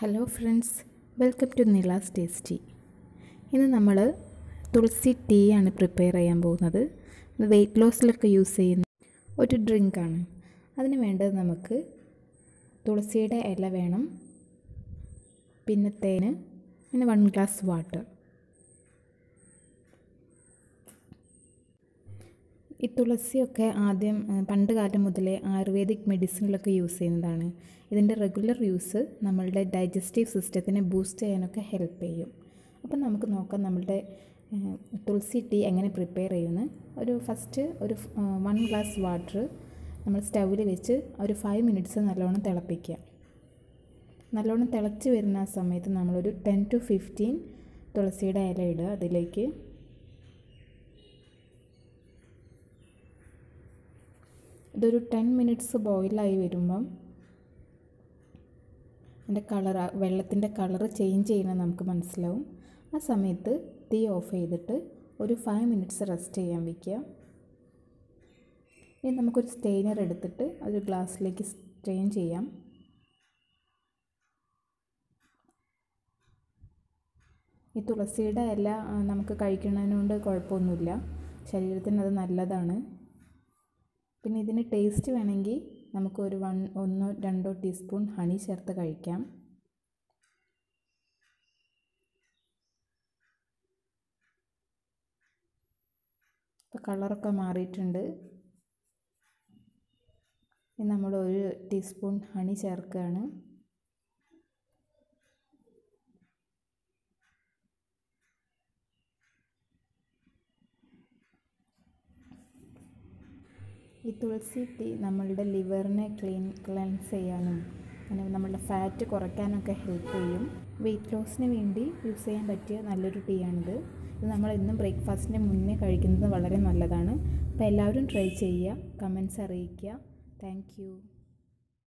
hello friends welcome to Nila's tasty ഇന്ന് നമ്മൾ തുളസി tea ആണ് പ്രിപ്പയർ ചെയ്യാൻ പോകുന്നത് വെയിറ്റ് ലോസിലൊക്കെ യൂസ് ചെയ്യുന്ന ഒരു ഡ്രിങ്കാണ് അതിന് വേണ്ടത് നമുക്ക് തുളസിയുടെ ഇല വേണം പിന്നെ തേന് പിന്നെ വൺ ഗ്ലാസ് വാട്ടർ ഈ തുളസിയൊക്കെ ആദ്യം പണ്ട് കാലം മുതലേ ആയുർവേദിക് മെഡിസിനിലൊക്കെ യൂസ് ചെയ്യുന്നതാണ് ഇതിൻ്റെ റെഗുലർ യൂസ് നമ്മളുടെ ഡൈജസ്റ്റീവ് സിസ്റ്റത്തിനെ ബൂസ്റ്റ് ചെയ്യാനൊക്കെ ഹെൽപ്പ് ചെയ്യും അപ്പം നമുക്ക് നോക്കാം നമ്മളുടെ തുളസി ടീ എങ്ങനെ പ്രിപ്പയർ ചെയ്യുമെന്ന് ഒരു ഫസ്റ്റ് ഒരു വൺ ഗ്ലാസ് വാട്ടർ നമ്മൾ സ്റ്റൗവിൽ വെച്ച് ഒരു ഫൈവ് മിനിറ്റ്സ് നല്ലോണം തിളപ്പിക്കുക നല്ലോണം തിളച്ച് വരുന്ന ആ സമയത്ത് നമ്മളൊരു ടെൻ ടു ഫിഫ്റ്റീൻ തുളസിയുടെ ഇല ഇടുക അതിലേക്ക് ഇതൊരു ടെൻ മിനിറ്റ്സ് ബോയിലായി വരുമ്പം അതിൻ്റെ കളർ വെള്ളത്തിൻ്റെ കളറ് ചേഞ്ച് ചെയ്യുന്നത് നമുക്ക് മനസ്സിലാവും ആ സമയത്ത് തീ ഓഫ് ചെയ്തിട്ട് ഒരു ഫൈവ് മിനിറ്റ്സ് റെസ്റ്റ് ചെയ്യാൻ വയ്ക്കുക ഇനി നമുക്കൊരു സ്റ്റെയിനർ എടുത്തിട്ട് അതൊരു ഗ്ലാസ്സിലേക്ക് സ്ട്രെയിൻ ചെയ്യാം ഈ തുളസിയുടെ ഇല നമുക്ക് കഴിക്കുന്നതിനോണ്ട് കുഴപ്പമൊന്നുമില്ല ശരീരത്തിന് അത് നല്ലതാണ് പിന്നെ ഇതിന് ടേസ്റ്റ് വേണമെങ്കിൽ നമുക്ക് ഒരു വൺ ഒന്നോ രണ്ടോ ടീസ്പൂൺ ഹണി ചേർത്ത് കഴിക്കാം ഇപ്പോൾ കളറൊക്കെ മാറിയിട്ടുണ്ട് ഇനി നമ്മൾ ഒരു ടീസ്പൂൺ ഹണി ചേർക്കുകയാണ് ഈ തുളസി ടീ നമ്മളുടെ ലിവറിനെ ക്ലീൻ ക്ലെൻസ് ചെയ്യാനും പിന്നെ നമ്മളുടെ ഫാറ്റ് കുറയ്ക്കാനൊക്കെ ഹെൽപ്പ് ചെയ്യും വെയിറ്റ് ലോസിന് വേണ്ടി യൂസ് ചെയ്യാൻ പറ്റിയ നല്ലൊരു ടീ ആണിത് ഇത് നമ്മൾ എന്നും ബ്രേക്ക്ഫാസ്റ്റിന് മുന്നേ കഴിക്കുന്നത് വളരെ നല്ലതാണ് അപ്പോൾ എല്ലാവരും ട്രൈ ചെയ്യുക കമൻസ് അറിയിക്കുക താങ്ക്